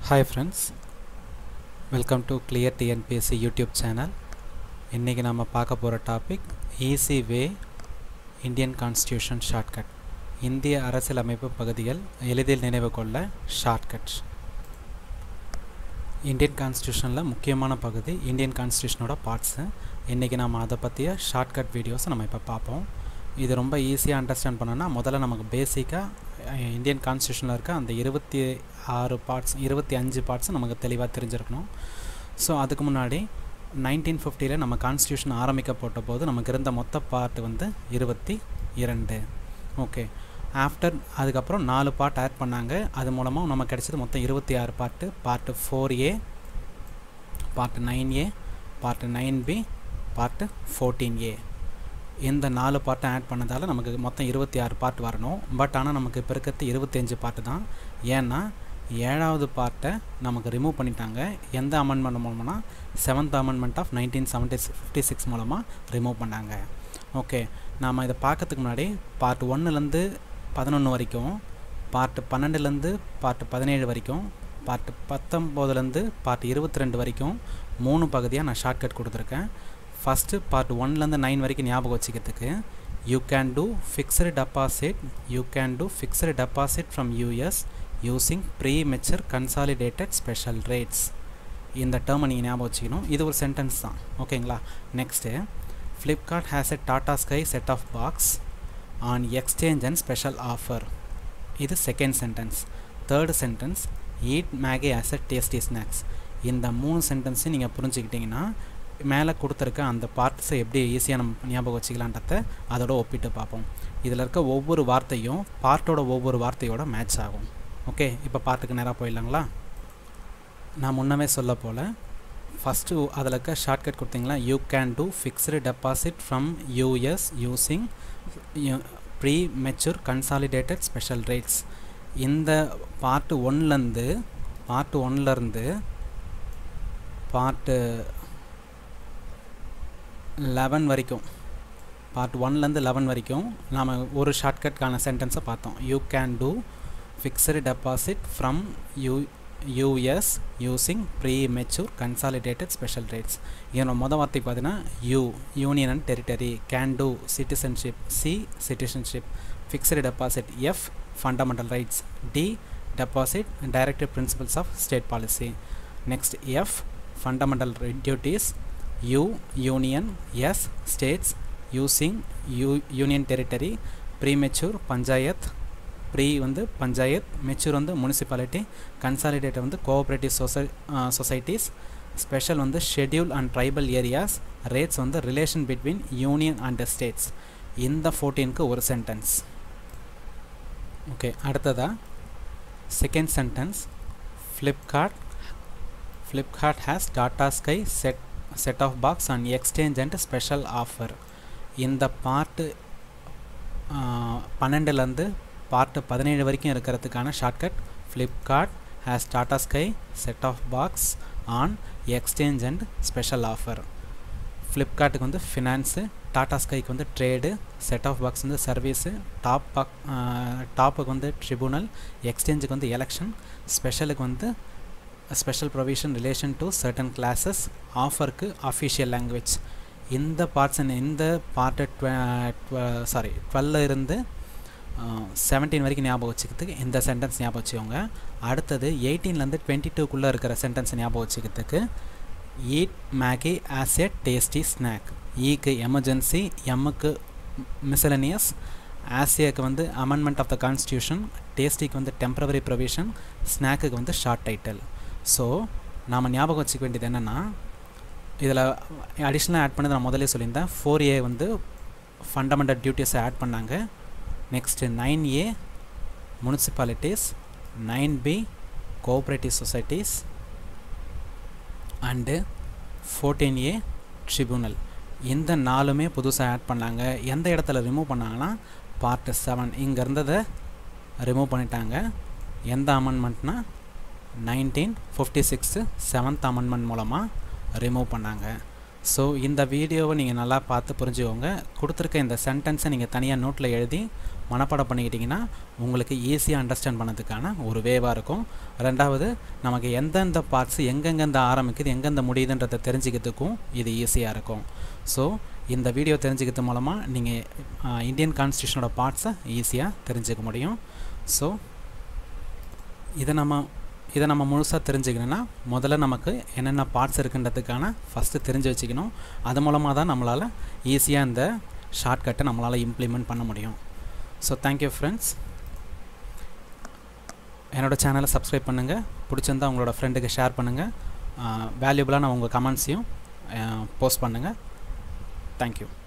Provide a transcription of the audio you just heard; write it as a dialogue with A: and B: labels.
A: hi friends welcome to clear TNPSC YouTube channel இன்றைக்கி நம்ம பார்க்க போகிற topic easy way Indian constitution shortcut இந்திய அரசியலமைப்பு பகுதிகள் எளிதில் நினைவு கொள்ள ஷார்ட்கட்ஸ் இந்தியன் கான்ஸ்டியூஷனில் முக்கியமான பகுதி இந்தியன் கான்ஸ்டியூஷனோட பார்ட்ஸு இன்றைக்கி நம்ம அதை பற்றிய ஷார்ட்கட் வீடியோஸை நம்ம இப்போ பார்ப்போம் இது ரொம்ப ஈஸியாக அண்டர்ஸ்டாண்ட் பண்ணோன்னா முதல்ல நமக்கு பேசிக்காக இந்தியன் கான்ஸ்டியூஷனில் இருக்க அந்த இருபத்தி ஆறு பார்ட்ஸ் இருபத்தி அஞ்சு பார்ட்ஸும் நமக்கு தெளிவாக தெரிஞ்சிருக்கணும் ஸோ அதுக்கு முன்னாடி நைன்டீன் ஃபிஃப்டியில் நம்ம கான்ஸ்டியூஷன் ஆரம்பிக்கப்பட்ட போது நமக்கு இருந்த மொத்த பார்ட் வந்து இருபத்தி இரண்டு ஓகே ஆஃப்டர் அதுக்கப்புறம் நாலு பார்ட் ஆட் பண்ணாங்க அது மூலமாக நமக்கு கிடைச்சது மொத்தம் இருபத்தி ஆறு part part four A part nine A part nine B part fourteen A இந்த நாலு பார்ட்டை ஆட் பண்ணதால் நமக்கு மொத்தம் இருபத்தி ஆறு பார்ட் வரணும் பட் ஆனால் நமக்கு இப்போ இருக்கிறது இருபத்தஞ்சு பார்ட்டு தான் ஏன்னா ஏழாவது பார்ட்டை நமக்கு ரிமூவ் பண்ணிட்டாங்க எந்த அமெண்ட்மெண்ட் மூலம்னா seventh amendment of nineteen seventy fifty six மூலமாக ரிமூவ் பண்ணாங்க ஓகே நாம் இதை பார்க்கறதுக்கு முன்னாடி பார்ட் ஒன்றுலேருந்து பதினொன்று வரைக்கும் பார்ட்டு பன்னெண்டுலேருந்து பார்ட்டு பதினேழு வரைக்கும் பார்ட்டு பத்தொம்போதுலேருந்து பார்ட் இருபத்தி ரெண்டு வரைக்கும் மூணு பகுதியாக நான் ஷார்ட்கட் கொடுத்துருக்கேன் ஃபஸ்ட்டு பார்ட் ஒன்லேருந்து நைன் வரைக்கும் ஞாபகம் வச்சுக்கிறதுக்கு you can do fixed deposit you can do fixed deposit from US using premature consolidated special rates இந்த டேர்மை நீங்கள் ஞாபகம் வச்சுக்கணும் இது ஒரு சென்டென்ஸ் தான் ஓகேங்களா next Flipkart has a Tata Sky set of box on exchange and special offer இது second sentence third sentence eat Maggi as a tasty snacks இந்த மூணு சென்டென்ஸையும் நீங்கள் புரிஞ்சுக்கிட்டிங்கன்னா மேலே கொடுத்துருக்க அந்த பார்ட்ஸை எப்படி ஈஸியாக நம்ம ஞாபகம் வச்சுக்கலான்றத அதோட ஒப்பிட்டு பார்ப்போம் இதில் இருக்க ஒவ்வொரு வார்த்தையும் பார்ட்டோட ஒவ்வொரு வார்த்தையோட மேட்ச் ஆகும் ஓகே இப்போ பார்ட்டுக்கு நேராக போயிடலாங்களா நான் முன்னமே சொல்ல போல் ஃபஸ்ட்டு அதில் இருக்க ஷார்ட்கட் கொடுத்தீங்களா you can do fixed deposit from US using premature consolidated special rates இந்த பார்ட்டு ஒன்லேருந்து பார்ட்டு ஒன்லேருந்து பார்ட்டு லெவன் வரைக்கும் பார்ட் ஒன்லேருந்து லெவன் வரைக்கும் நாம் ஒரு ஷார்ட்கட்கான சென்டென்ஸை பார்த்தோம் you can do fixed deposit from you US using premature consolidated special rates இதனோட மொதல் வார்த்தை பார்த்தீங்கன்னா U union and territory can do citizenship C citizenship fixed deposit F fundamental rights D deposit directive principles of state policy next F fundamental duties U union S states using U union territory premature panchayat pre வந்து panchayat mature வந்து municipality consolidate வந்து cooperative society societies special வந்து schedule and tribal areas rates வந்து relation between union and states இந்த ஃபோர்டீனுக்கு ஒரு sentence okay அடுத்ததாக second sentence Flipkart Flipkart has Tata Sky set set of box and exchange and special offer இந்த part பன்னெண்டுலேருந்து பார்ட்டு பதினேழு வரைக்கும் இருக்கிறதுக்கான shortcut Flipkart has Tata Sky set of box on exchange and special offer ஃப்ளிப்கார்ட்டுக்கு வந்து ஃபினான்ஸு டாடா ஸ்கைக்கு வந்து ட்ரேடு செட் ஆஃப் பாக்ஸ் வந்து சர்வீஸு டாப் பாக் டாப்புக்கு வந்து ட்ரிபுனல் எக்ஸ்சேஞ்சுக்கு வந்து எலெக்ஷன் ஸ்பெஷலுக்கு வந்து special provision relation to certain classes ஆஃபருக்கு அஃபிஷியல் லாங்குவேஜ் இந்த பார்ட்ஸ் இந்த பார்ட்டு சாரி டுவெல்ல இருந்து செவன்டீன் வரைக்கும் ஞாபகம் வச்சுக்கிறதுக்கு இந்த சென்டென்ஸ் ஞாபகம் வச்சுக்கோங்க அடுத்தது எயிட்டீன்லேருந்து டுவெண்ட்டி டூக்குள்ளே இருக்கிற சென்டென்ஸ் ஞாபகம் வச்சுக்கிறதுக்கு eat Maggi as a tasty snack ஈக்கு எமர்ஜென்சி எம்முக்கு மிசலனியஸ் ஆசியாவுக்கு வந்து அமெண்ட்மெண்ட் ஆஃப் த கான்ஸ்டியூஷன் டேஸ்டிக்கு வந்து டெம்பரவரி ப்ரொவிஷன் ஸ்நாக்குக்கு வந்து ஷார்ட் டைட்டில் ஸோ நாம் ஞாபகம் வச்சுக்க வேண்டியது என்னென்னா இதில் அடிஷ்னலாக ஆட் பண்ணது நான் முதலே சொல்லியிருந்தேன் ஃபோர் ஏ வந்து ஃபண்டமெண்டல் டியூட்டிஸை ஆட் பண்ணாங்க next nine A municipalities nine B cooperative societies and fourteen A tribunal இந்த நாலுமே புதுசாக ஆட் பண்ணாங்க எந்த இடத்துல ரிமூவ் பண்ணாங்கன்னா பார்ட்டு செவன் இங்கே இருந்ததை ரிமூவ் பண்ணிட்டாங்க எந்த அமெண்ட்மெண்ட்னா nineteen fifty six seventh amendment மூலமாக ரிமூவ் பண்ணாங்க ஸோ இந்த வீடியோவை நீங்கள் நல்லா பார்த்து புரிஞ்சுக்கோங்க கொடுத்துருக்க இந்த சென்டென்ஸை நீங்கள் தனியாக நோட்டில் எழுதி மனப்பாடம் பண்ணிக்கிட்டிங்கன்னா உங்களுக்கு ஈஸியாக அண்டர்ஸ்டாண்ட் பண்ணதுக்கான ஒரு வேவாக இருக்கும் ரெண்டாவது நமக்கு எந்தெந்த பார்ட்ஸ் எங்கெங்கெந்த ஆரம்பிக்குது எங்கெந்த முடியுதுன்றதை தெரிஞ்சுக்கிறதுக்கும் இது ஈஸியாக இருக்கும் ஸோ இந்த வீடியோ தெரிஞ்சுக்கிறது மூலமாக நீங்கள் இந்தியன் கான்ஸ்டியூஷனோட பார்ட்ஸை ஈஸியாக தெரிஞ்சுக்க முடியும் ஸோ இதை நம்ம இதை நம்ம முழுசாக தெரிஞ்சுக்கணுன்னா முதல்ல நமக்கு என்னென்ன பார்ட்ஸ் இருக்குன்றதுக்கான ஃபஸ்ட்டு தெரிஞ்சு வச்சுக்கணும் அது மூலமாக தான் நம்மளால் ஈஸியாக இந்த ஷார்ட்கட்டை நம்மளால் இம்ப்ளிமெண்ட் பண்ண முடியும் ஸோ தேங்க்யூ ஃப்ரெண்ட்ஸ் என்னோடய சேனலை சப்ஸ்கிரைப் பண்ணுங்கள் பிடிச்சிருந்தா உங்களோட ஃப்ரெண்டுக்கு ஷேர் பண்ணுங்கள் வேல்யூபிளான உங்கள் கமெண்ட்ஸையும் போஸ்ட் பண்ணுங்கள் தேங்க்யூ